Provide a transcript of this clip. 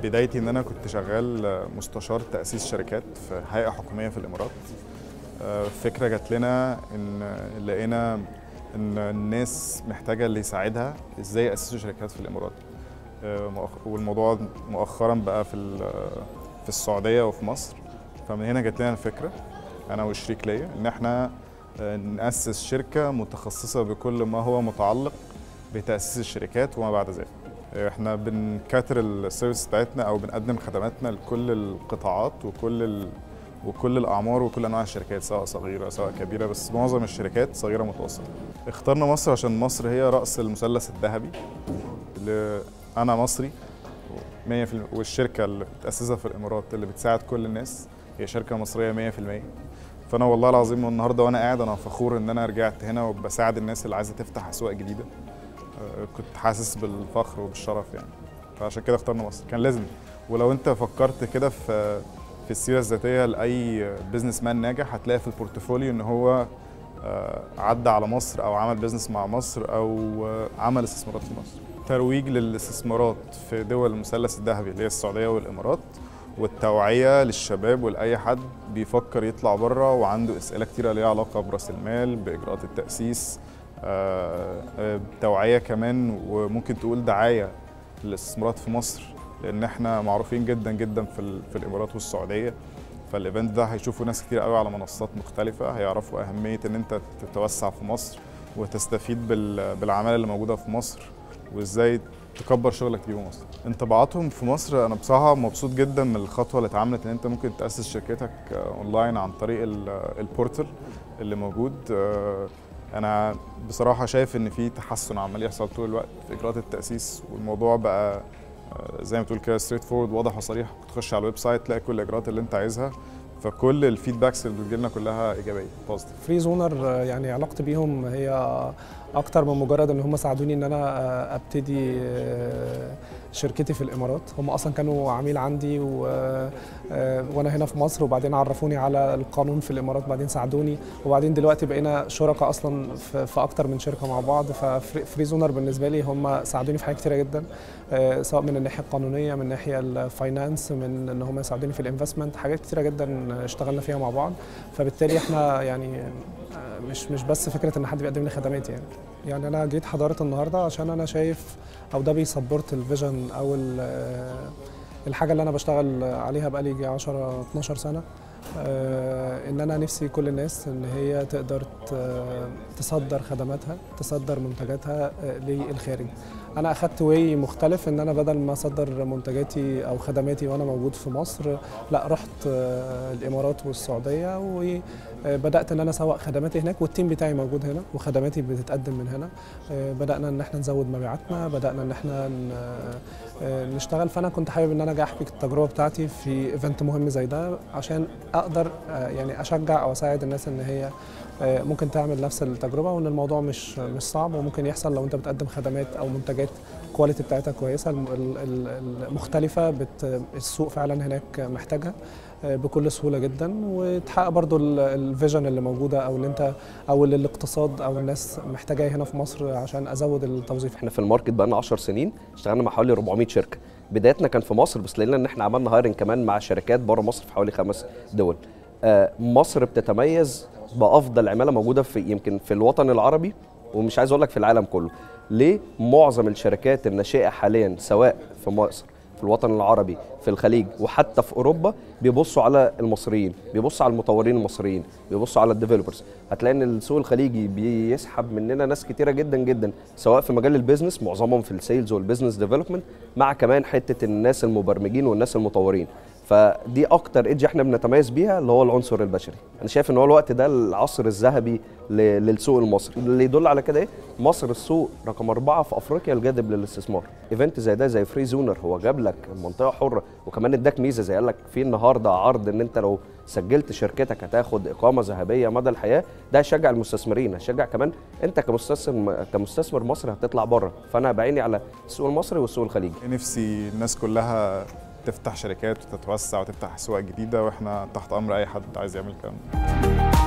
بدايتي ان انا كنت شغال مستشار تاسيس شركات في هيئه حكوميه في الامارات آه، فكره جات لنا ان لقينا ان الناس محتاجه اللي يساعدها ازاي ياسسوا شركات في الامارات آه، مؤخ- والموضوع مؤخرا بقى في ال- في السعوديه وفي مصر فمن هنا جات لنا الفكره انا والشريك ليا ان احنا آه، ناسس شركه متخصصه بكل ما هو متعلق بتاسيس الشركات وما بعد ذلك احنا بنكاتر السيرفيس بتاعتنا او بنقدم خدماتنا لكل القطاعات وكل ال... وكل الاعمار وكل انواع الشركات سواء صغيره سواء كبيره بس معظم الشركات صغيره متوسطه اخترنا مصر عشان مصر هي راس المثلث الذهبي اللي انا مصري 100% والشركه اللي بتاسسها في الامارات اللي بتساعد كل الناس هي شركه مصريه 100% فانا والله العظيم النهارده وانا قاعد انا فخور ان انا رجعت هنا وبساعد الناس اللي عايزه تفتح اسواق جديده آه، كنت حاسس بالفخر وبالشرف يعني فعشان كده اخترنا مصر كان لازم ولو انت فكرت كده في في السيره الذاتيه لاي بزنس مان ناجح هتلاقي في البورتفوليو ان هو آه، عدى على مصر او عمل بزنس مع مصر او آه، عمل استثمارات في مصر ترويج للاستثمارات في دول المثلث الذهبي اللي هي السعوديه والامارات والتوعيه للشباب ولاي حد بيفكر يطلع بره وعنده اسئله كتيره ليها علاقه براس المال باجراءات التاسيس آه، آه، توعيه كمان وممكن تقول دعايه للاستثمارات في مصر لان احنا معروفين جدا جدا في ال- في الامارات والسعوديه فالايفنت ده هيشوفوا ناس كتير قوي على منصات مختلفه هيعرفوا اهميه ان انت تتوسع في مصر وتستفيد بال- بالعماله اللي موجوده في مصر وازاي تكبر شغلك دي بمصر انطباعاتهم في مصر انا بصراحه مبسوط جدا من الخطوه اللي اتعملت ان انت ممكن تاسس شركتك آه، اونلاين عن طريق ال- البورتال اللي موجود آه، انا بصراحه شايف ان في تحسن عمال يحصل طول الوقت في اجراءات التاسيس والموضوع بقى آه، زي ما تقول كده ستريت فورورد واضح وصريح تخش على الويب سايت تلاقي كل الاجراءات اللي انت عايزها فكل الفيدباكس اللي بتجيلنا كلها ايجابيه بوزيتيف فري زونر آه، يعني علاقتي بيهم هي اكتر من مجرد ان هم ساعدوني ان انا آه، ابتدي آه، شركتي في الامارات هم اصلا كانوا عميل عندي و... آه، وانا هنا في مصر وبعدين عرفوني على القانون في الامارات وبعدين ساعدوني وبعدين دلوقتي بقينا شركاء اصلا في, في اكتر من شركه مع بعض ففري زونر بالنسبه لي هم ساعدوني في حاجات كتيره جدا آه، سواء من الناحيه القانونيه من الناحيه الفاينانس من ان هم يساعدوني في الانفستمنت حاجات كتيره جدا اشتغلنا فيها مع بعض فبالتالي احنا يعني آه، مش مش بس فكره ان حد بيقدم لي خدمات يعني يعني انا جيت حضرت النهارده عشان انا شايف او ده بيسبورت الفيجن او ال- آه، الحاجه اللي انا بشتغل عليها بقالي يجي 10 12 سنه آه، ان انا نفسي كل الناس ان هي تقدر ت- تصدر خدماتها تصدر منتجاتها آه، للخارج انا اخدت واي مختلف ان انا بدل ما اصدر منتجاتي او خدماتي وانا موجود في مصر لا رحت آه، الامارات والسعوديه وبدات ان انا اسوق خدماتي هناك والتيم بتاعي موجود هنا وخدماتي بتتقدم من هنا آه، بدانا ان احنا نزود مبيعاتنا بدانا ان احنا ن- آه، نشتغل فانا كنت حابب ان انا اجي احكي التجربه بتاعتي في ايفنت مهم زي ده عشان اقدر آه، يعني اشجع او اساعد الناس ان هي آه، ممكن تعمل نفس التجربه وان الموضوع مش مش صعب وممكن يحصل لو انت بتقدم خدمات او منتجات الكواليتي بتاعتها كويسه الم- ال- ال- المختلفه بت السوق فعلا هناك محتاجها آه، بكل سهوله جدا وتحقق برضو ال- الفيجن اللي موجوده او اللي انت او اللي الاقتصاد او الناس محتاجاه هنا في مصر عشان ازود التوظيف احنا في الماركت بقالنا 10 سنين اشتغلنا مع حوالي 400 شركه بدايتنا كان في مصر بس لقينا ان احنا عملنا هايرنج كمان مع شركات بره مصر في حوالي خمس دول آه، مصر بتتميز بافضل عماله موجوده في يمكن في الوطن العربي ومش عايز اقول لك في العالم كله ليه معظم الشركات الناشئه حاليا سواء في مصر في الوطن العربي في الخليج وحتى في اوروبا بيبصوا على المصريين بيبصوا على المطورين المصريين بيبصوا على الديفلوبرز هتلاقي ان السوق الخليجي بيسحب مننا ناس كتيره جدا جدا سواء في مجال البيزنس معظمهم في السيلز والبيزنس ديفلوبمنت مع كمان حته الناس المبرمجين والناس المطورين فدي اكتر ايدج احنا بنتميز بيها اللي هو العنصر البشري انا شايف ان هو الوقت ده العصر الذهبي ل- للسوق المصري اللي يدل على كده ايه مصر السوق رقم أربعة في افريقيا الجاذب للاستثمار ايفنت زي ده زي فري زونر هو جاب لك منطقه حره وكمان اداك ميزه زي قال لك في النهارده عرض ان انت لو سجلت شركتك هتاخد اقامه ذهبيه مدى الحياه ده هيشجع المستثمرين هيشجع كمان انت كمستثمر كمستثمر مصري هتطلع بره فانا بعيني على السوق المصري والسوق الخليجي نفسي الناس كلها تفتح شركات وتتوسع وتفتح اسواق جديده واحنا تحت امر اي حد عايز يعمل كده